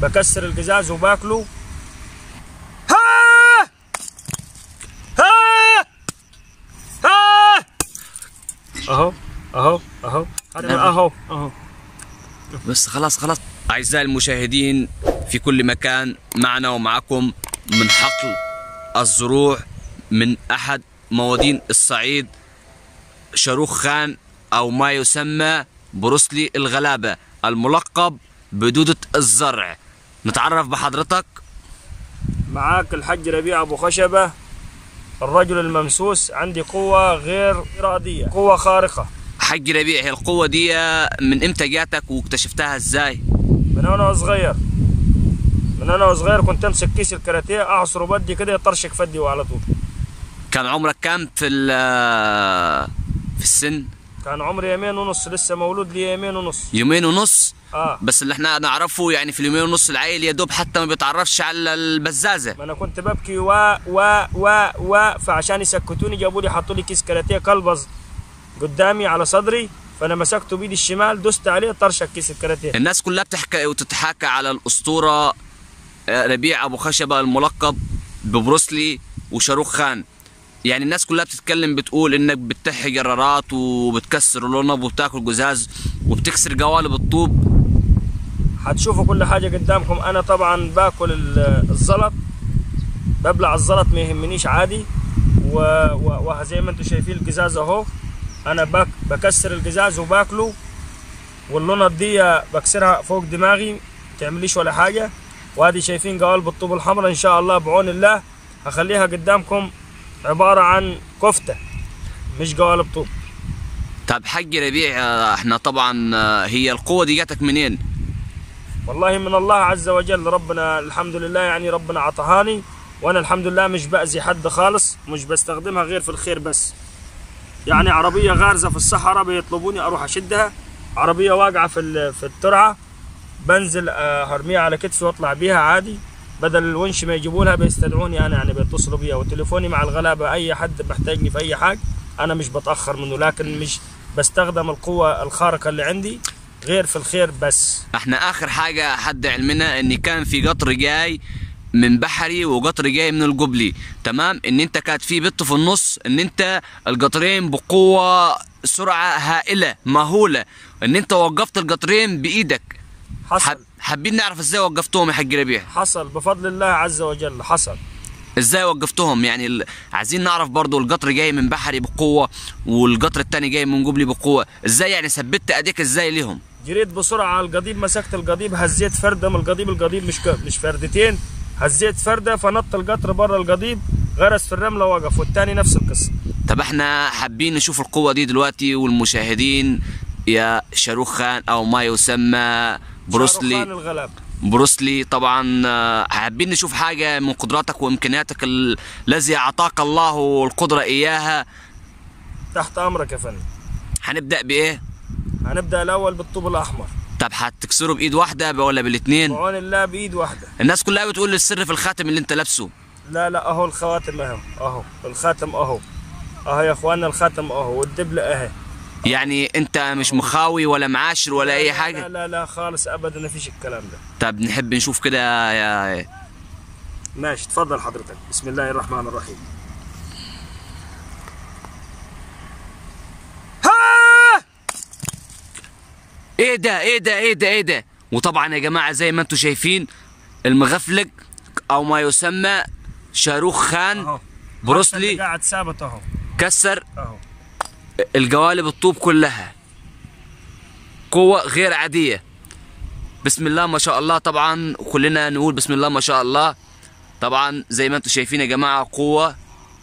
بكسر القزاز وباكله ها ها ها اهو اهو اهو هذا اهو اهو بس خلاص خلاص أعزائي المشاهدين في كل مكان معنا ومعكم من حقل الزروع من أحد موادين الصعيد شاروخ خان أو ما يسمى بروسلي الغلابة الملقب بدودة الزرع نتعرف بحضرتك معاك الحج ربيع ابو خشبه الرجل الممسوس عندي قوه غير اراديه قوه خارقه حج ربيع هي القوة دي من امتى جاتك واكتشفتها ازاي من انا صغير من انا صغير كنت امسك كيس الكاراتيه اعصره بدي كده يطرشك فدي وعلى طول كان عمرك كام في ال- في السن كان عمري يومين ونص لسه مولود لي يومين ونص يومين ونص اه بس اللي احنا نعرفه يعني في اليومين ونص العيل يا دوب حتى ما بيتعرفش على البزازة ما انا كنت ببكي و و و و فعشان يسكتوني جابوا لي حطوا لي كيس كاراتيه كلبز قدامي على صدري فانا مسكته بايدي الشمال دست عليه طرشك كيس الكاراتيه الناس كلها بتحكي وتتحاكى على الأسطورة آه، ربيع أبو خشبة الملقب ببروسلي وشاروخ خان يعني الناس كلها بتتكلم بتقول انك بتحي جرارات وبتكسر لونب وبتاكل جزاز وبتكسر قوالب الطوب هتشوفوا كل حاجه قدامكم انا طبعا باكل ال- الزلط ببلع الزلط ما يهمنيش عادي و... و... وزي ما انتم شايفين القزاز اهو انا بك... بكسر القزاز وباكله واللونط دي بكسرها فوق دماغي تعمليش ولا حاجه وادي شايفين قوالب الطوب الحمراء ان شاء الله بعون الله هخليها قدامكم عباره عن كفته مش قوالب طوب طب حج ربيع آه، احنا طبعا آه، هي القوة دي جاتك منين؟ والله من الله عز وجل ربنا الحمد لله يعني ربنا عطهاني وانا الحمد لله مش باذي حد خالص مش بستخدمها غير في الخير بس يعني عربيه غارزه في الصحراء بيطلبوني اروح اشدها عربيه واقعه في ال- في الترعه بنزل آه، هرميها على كتفي واطلع بيها عادي بدل الونش ما يجيبونها بيستدعوني انا يعني بيتصلوا بيا وتليفوني مع الغلابه اي حد محتاجني في اي حاجه انا مش بتاخر منه لكن مش بستخدم القوه الخارقه اللي عندي غير في الخير بس احنا اخر حاجة حد علمنا ان كان في قطر جاي من بحري وقطر جاي من الجبلي تمام ان انت كانت في بت في النص ان انت القطرين بقوة سرعة هائلة مهولة ان انت وقفت القطرين بايدك حصل حب حابين نعرف ازاي وقفتهم يا حاج ربيع حصل بفضل الله عز وجل حصل ازاي وقفتهم يعني ال... عايزين نعرف برضو القطر جاي من بحري بقوة والقطر التاني جاي من جبلي بقوة ازاي يعني ثبت ايديك ازاي ليهم جريت بسرعه على القضيب مسكت القضيب هزيت فرده من القضيب القضيب مش ك... مش فردتين هزيت فرده فنط القطر بره القضيب غرس في الرمله وقف والتاني نفس القصه طب احنا حابين نشوف القوة دي دلوقتي والمشاهدين يا شاروخ خان او ما يسمى شاروخان بروسلي الغلاب بروسلي طبعا آه، حابين نشوف حاجة من قدراتك وامكانياتك ال- الذي اعطاك الله القدرة اياها تحت امرك يا فندم هنبدأ بايه هنبدا الاول بالطوب الاحمر طب هتكسره بايد واحدة ولا بالاتنين بعون الله بايد واحده الناس كلها بتقول السر في الخاتم اللي انت لابسه لا لا اهو الخواتم اهو اهو الخاتم اهو اهو يا اخوانا الخاتم اهو والدبله اهي يعني انت مش مخاوي ولا معاشر ولا اي لا حاجة لا لا خالص ابدا ما فيش الكلام ده طب نحب نشوف كده يا ماشي تفضل حضرتك بسم الله الرحمن الرحيم ها ايه ده ايه ده ايه ده ايه ده وطبعا يا جماعه زي ما انتم شايفين المغفلق او ما يسمى شاروخ خان اهو بروسلي حتى اللي قاعد ثابت اهو كسر اهو القوالب الطوب كلها قوة غير عادية بسم الله ما شاء الله طبعا كلنا نقول بسم الله ما شاء الله طبعا زي ما انتم شايفين يا جماعة قوة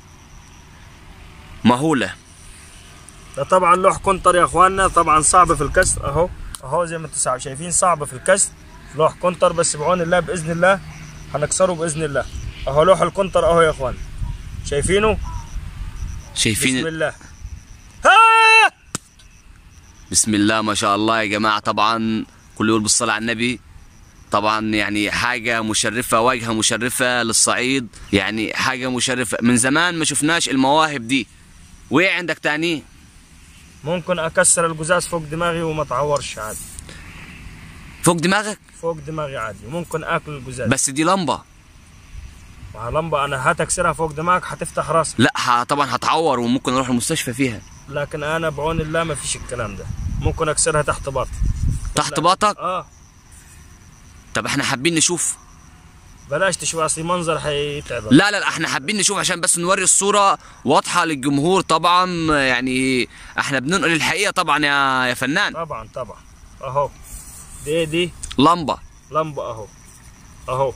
مهولة ده طبعا لوح كونتر يا اخواننا طبعا صعب في الكسر اهو اهو زي ما انتم شايفين صعب في الكسر لوح كونتر بس بعون الله باذن الله هنكسره باذن الله اهو لوح الكونتر اهو يا اخوان شايفينه بسم شايفين الله ها بسم الله ما شاء الله يا جماعة طبعا كل يقول بالصلاة على النبي طبعا يعني حاجة مشرفة واجهة مشرفة للصعيد يعني حاجة مشرفة من زمان ما شفناش المواهب دي وايه عندك تاني ممكن اكسر القزاز فوق دماغي وما اتعورش عادي فوق دماغك فوق دماغي عادي وممكن اكل القزاز بس دي لمبه مع لمبه انا هتكسرها فوق دماغك هتفتح راسك لا ه- طبعا هتعور وممكن اروح المستشفى فيها لكن انا بعون الله ما فيش الكلام ده ممكن اكسرها تحت باطي تحت باطك اه طب احنا حابين نشوف بلاش تشوي اصلي منظر حيتعبك لا لا لا احنا حابين نشوف عشان بس نوري الصورة واضحة للجمهور طبعا يعني احنا بننقل الحقيقة طبعا يا يا فنان طبعا طبعا اهو دي دي لمبة لمبه اهو اهو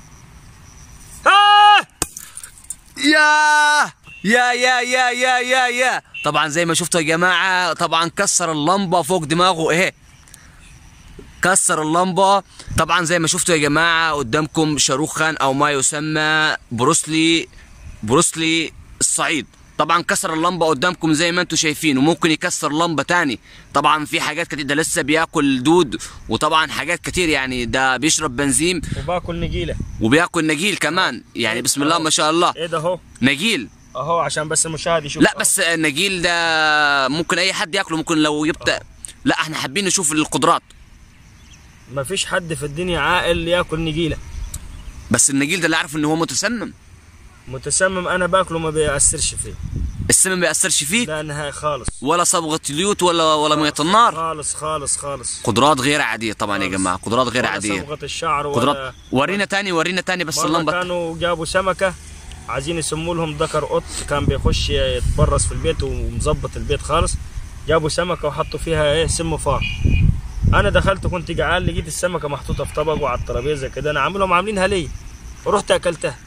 آه! يا يا يا يا يا يا يا طبعا زي ما شفتوا يا جماعة طبعا كسر اللمبة فوق دماغه ايه كسر اللمبة طبعا زي ما شفتوا يا جماعة قدامكم شاروخ خان او ما يسمى بروسلي بروسلي الصعيد طبعا كسر اللمبة قدامكم زي ما انتم شايفين وممكن يكسر لمبة تاني طبعا في حاجات كتير ده لسه بياكل دود وطبعا حاجات كتير يعني ده بيشرب بنزين وباكل نجيله وبياكل نجيل كمان يعني بسم الله ما شاء الله ايه ده اهو نجيل اهو عشان بس المشاهد يشوف لا أهو. بس النجيل ده ممكن اي حد ياكله ممكن لو يبدا لا احنا حابين نشوف القدرات ما فيش حد في الدنيا عاقل ياكل نجيله بس النجيل ده اللي عارف ان هو متسمم متسمم انا باكله ما بيأثرش فيه السم ما بيأثرش فيه لا نهائي خالص ولا صبغة اليوت ولا ولا مية النار خالص خالص خالص قدرات غير عادية طبعا يا خالص. جماعة قدرات غير ولا عادية صبغة الشعر ولا قدرات ورينا تاني ورينا تاني بس مرة اللمبة كانوا جابوا سمكة عايزين يسموا لهم ذكر قط كان بيخش يتبرز في البيت ومظبط البيت خالص جابوا سمكة وحطوا فيها ايه سم فار انا دخلت كنت جعان لقيت السمكة محطوطة في طبق وعلى الترابيزة كده انا عاملهم عاملينها ليه ورحت اكلتها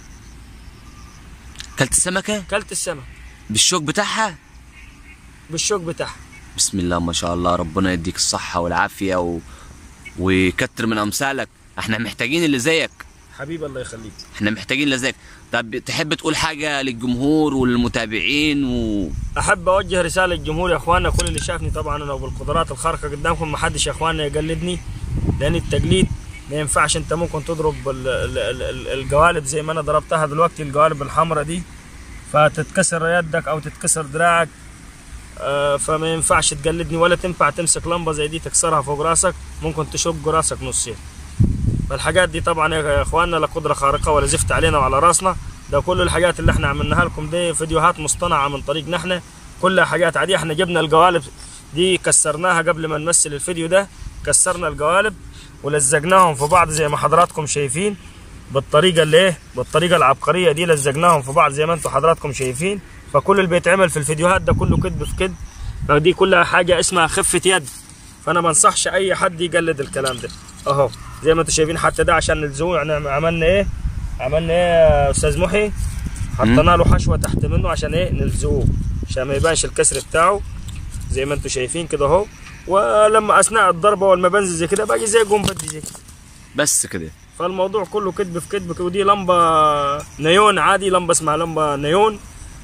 كلت السمكة اكلت السمك بالشوك بتاعها بالشوك بتاعها بسم الله ما شاء الله ربنا يديك الصحة والعافية و... ويكتر من أمثالك احنا محتاجين اللي زيك حبيبي الله يخليك احنا محتاجين اللي زيك طب تحب تقول حاجة للجمهور وللمتابعين و... احب اوجه رساله للجمهور يا اخواننا كل اللي شافني طبعا انا وبالقدرات الخارقه قدامكم ما حدش يا اخواننا يقلدني لان التقليد ما ينفعش انت ممكن تضرب ال- ال- ال- ال- القوالب زي ما انا ضربتها دلوقتي القوالب الحمراء دي فتتكسر يدك او تتكسر دراعك آه، فما ينفعش تقلدني ولا تنفع تمسك لمبه زي دي تكسرها فوق راسك ممكن تشق راسك نصين فالحاجات دي طبعا يا اخواننا لا قدره خارقه ولا زفت علينا وعلى راسنا ده كل الحاجات اللي احنا عملناها لكم دي فيديوهات مصطنعه من طريقنا احنا كلها حاجات عاديه احنا جبنا القوالب دي كسرناها قبل ما نمثل الفيديو ده كسرنا القوالب ولزقناهم في بعض زي ما حضراتكم شايفين بالطريقه اللي ايه بالطريقه العبقريه دي لزقناهم في بعض زي ما انتم حضراتكم شايفين فكل اللي بيتعمل في الفيديوهات ده كله كذب في كذب فدي كلها حاجه اسمها خفه يد فانا ما انصحش اي حد يقلد الكلام ده اهو زي ما انتم شايفين حتى ده عشان نلزقوه يعني عملنا ايه عملنا ايه يا استاذ محي حطينا له حشوه تحت منه عشان ايه نلزقوه عشان ما يبانش الكسر بتاعه زي ما انتم شايفين كده اهو ولما اثناء الضربه والما بنزل زي كده باجي زي قوم بدي زي كده بس كده فالموضوع كله كذب في كذب ودي لمبه نيون عادي لمبه اسمها لمبه نيون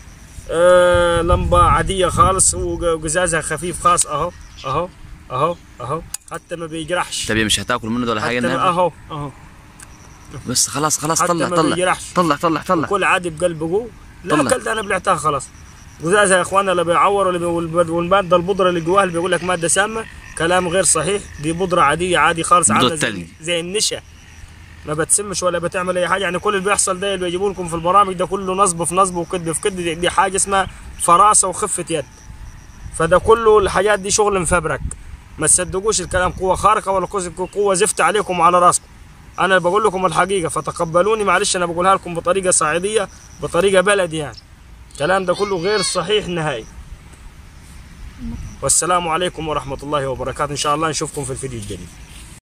آه لمبه عاديه خالص وقزازها خفيف خاص اهو اهو اهو اهو حتى ما بيجرحش طب مش هتاكل منه ولا حاجة حتى ما- النهارده اهو اهو بس خلاص خلاص حتى طلع ما طلع بيجرحش. طلع طلع طلع كل عادي بقلب جو لا طلع. اكلت انا بلعتها خلاص قزازها يا اخوانا اللي بيعور اللي بي- والب- والماده البودره اللي جواها اللي بيقول لك ماده سامه كلام غير صحيح دي بودره عاديه عادي خالص بودرة عامله زي, تلج. زي النشا ما بتسمش ولا بتعمل اي حاجه يعني كل اللي بيحصل ده اللي بيجيبوا لكم في البرامج ده كله نصب في نصب وكذب في كذب دي, دي حاجه اسمها فراسه وخفه يد فده كله الحاجات دي شغل مفبرك ما تصدقوش الكلام قوه خارقه ولا قوة- قوه زفت عليكم وعلى راسكم انا بقول لكم الحقيقه فتقبلوني معلش انا بقولها لكم بطريقه صعيديه بطريقه بلدي يعني الكلام ده كله غير صحيح نهائي والسلام عليكم ورحمه الله وبركاته ان شاء الله نشوفكم في الفيديو الجديد